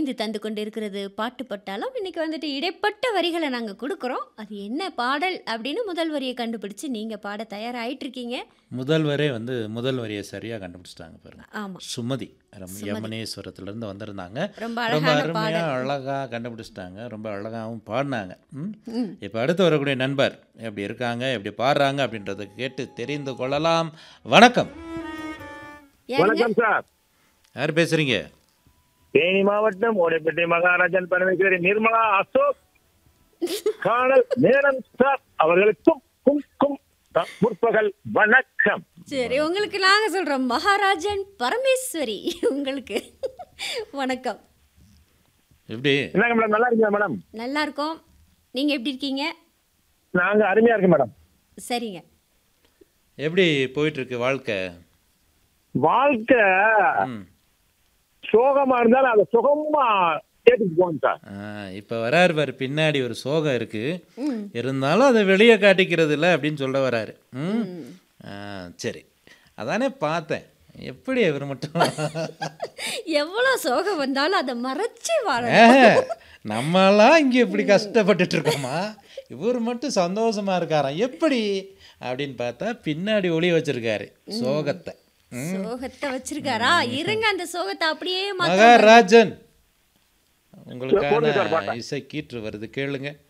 இணைந்து தந்து கொண்டிருக்கிறது பாட்டு பட்டாலும் இன்னைக்கு வந்துட்டு இடைப்பட்ட வரிகளை நாங்கள் கொடுக்குறோம் அது என்ன பாடல் அப்படின்னு முதல் வரியை கண்டுபிடிச்சு நீங்கள் பாட தயாராகிட்டு இருக்கீங்க முதல்வரே வந்து முதல் வரியை சரியாக கண்டுபிடிச்சிட்டாங்க பாருங்க ஆமாம் சுமதி ரொம்ப யமனேஸ்வரத்துலேருந்து வந்திருந்தாங்க ரொம்ப ரொம்ப அழகான பாடல் அருமையாக அழகாக கண்டுபிடிச்சிட்டாங்க ரொம்ப அழகாகவும் பாடினாங்க ம் இப்போ அடுத்து வரக்கூடிய நண்பர் எப்படி இருக்காங்க எப்படி பாடுறாங்க அப்படின்றத கேட்டு தெரிந்து கொள்ளலாம் வணக்கம் யாருங்க வணக்கம் சார் யார் பேசுறீங்க தேனி மாவட்டம் ஓடைப்பட்டி மகாராஜன் பரமேஸ்வரி நிர்மலா அசோக் காணல் நேரம் சார் அவர்களுக்கும் கும் கும் த- முற்பகல் வணக்கம் சரி உங்களுக்கு நாங்கள் சொல்கிறோம் மகாராஜன் பரமேஸ்வரி உங்களுக்கு வணக்கம் எப்படி என்னங்க மேடம் நல்லா இருக்கீங்க மேடம் நல்லா இருக்கோம் நீங்கள் எப்படி இருக்கீங்க நாங்க அருமையா இருக்கேன் மேடம் சரிங்க எப்படி போயிட்டு இருக்கு வாழ்க்கை வாழ்க்கை ம் சோகமா இருந்தாலும் அதை சுகமா கேட்டுட்டு போகணும் சார் இப்போ வராரு பாரு பின்னாடி ஒரு சோகம் இருக்கு ம் இருந்தாலும் அதை வெளியே காட்டிக்கிறது இல்லை அப்படின்னு சொல்ல வராரு ம் ஆ, சரி அதானே பார்த்தேன் எப்படி இவர் மட்டும் எவ்வளோ சோகம் வந்தாலும் அதை மறைச்சு வாழ ஆஹா, நம்மலாம் இங்கே இப்படி கஷ்டப்பட்டுட்டு இருக்கோமா இவர் மட்டும் சந்தோஷமா இருக்காராம் எப்படி அப்படின்னு பார்த்தா பின்னாடி ஒளி வச்சிருக்காரு சோகத்தை சோகத்தை வச்சிருக்காரா இருங்க அந்த சோகத்தை அப்படியே மாத்த மகாராஜன் போடுங்க சார் உங்களுக்கான இசை கீற்று வருது கேளுங்க